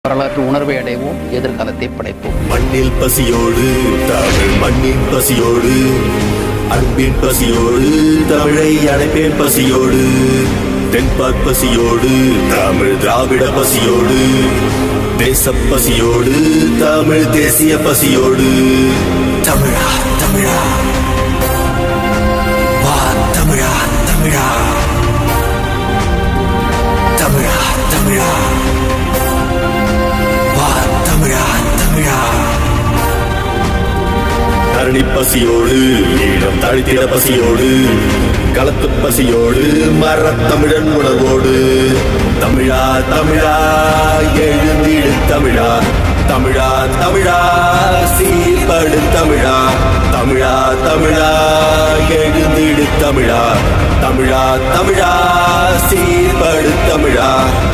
வரலாற்று உணர்வை அடைவோம் எதிர்காலத்தை படைப்போம் மண்ணில் பசியோடு தமிழ் மண்ணின் பசியோடு அன்பின் பசியோடு தமிழை அடைப்பேன் பசியோடு தென்பாற் பசியோடு தமிழ் திராவிட பசியோடு தேச பசியோடு தமிழ் தேசிய பசியோடு தமிழா தமிழா வா தமிழா தமிழா தமிழா தமிழா வா தமிழா தமிழா தரணி பசியோடு ஈழம் தழித்திட பசியோடு களத்து பசியோடு மரத்தமிழன் உணர்வோடு தமிழா தமிழா எழுந்திடு தமிழா தமிழா தமிழா சீர்படு தமிழா தமிழா தமிழா எழுந்திடு தமிழா தமிழா தமிழா சீர்படு தமிழா